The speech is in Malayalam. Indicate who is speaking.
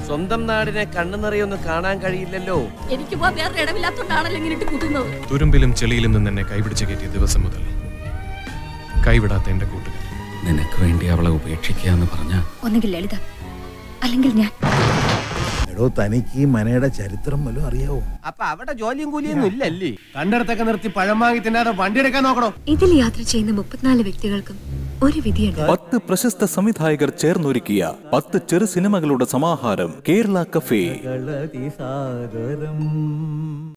Speaker 1: സ്വന്തം നാടിനെ കണ്ണു നിറയൊന്ന് കാണാൻ കഴിയില്ലല്ലോ
Speaker 2: എനിക്ക് പോവാൻ വേറെ ഇടമില്ലാത്തോണ്ടാണല്ലോ ഇങ്ങനെ ഇട്ട് കുത്തുന്നത്
Speaker 3: തുരുമ്പിലും ചെളിയിലും നിന്ന് എന്നെ കൈപിടിച്ച് കയറ്റിയ ദിവസം മുതൽ കൈവിടാത്ത എന്റെ കൂട്ടുകാർ
Speaker 4: നിനക്ക് വേണ്ടി അവളെ ഉപേക്ഷിക്കുക എന്ന് പറഞ്ഞ
Speaker 2: ഒന്നുകിൽ ലളിത അല്ലെങ്കിൽ ഞാൻ
Speaker 5: എടോ തനിക്ക് ഈ മനയുടെ ചരിത്രം വല്ലതും അറിയാവോ
Speaker 1: അപ്പൊ അവിടെ ജോലിയും കൂലിയൊന്നും ഇല്ലല്ലേ
Speaker 6: കണ്ടിടത്തൊക്കെ നിർത്തി പഴം വാങ്ങി തിന്നാതെ വണ്ടി എടുക്കാൻ നോക്കണോ
Speaker 2: ഇതിൽ യാത്ര ചെയ്യുന്ന മുപ്പത്തിനാല് വ്യക്തികൾക്കും ഒരു വിധിയുണ്ട്
Speaker 7: പത്ത് പ്രശസ്ത സംവിധായകർ ചേർന്നൊരുക്കിയ പത്ത് ചെറു സിനിമകളുടെ സമാഹാരം കേരള കഫേ
Speaker 8: സാഗരം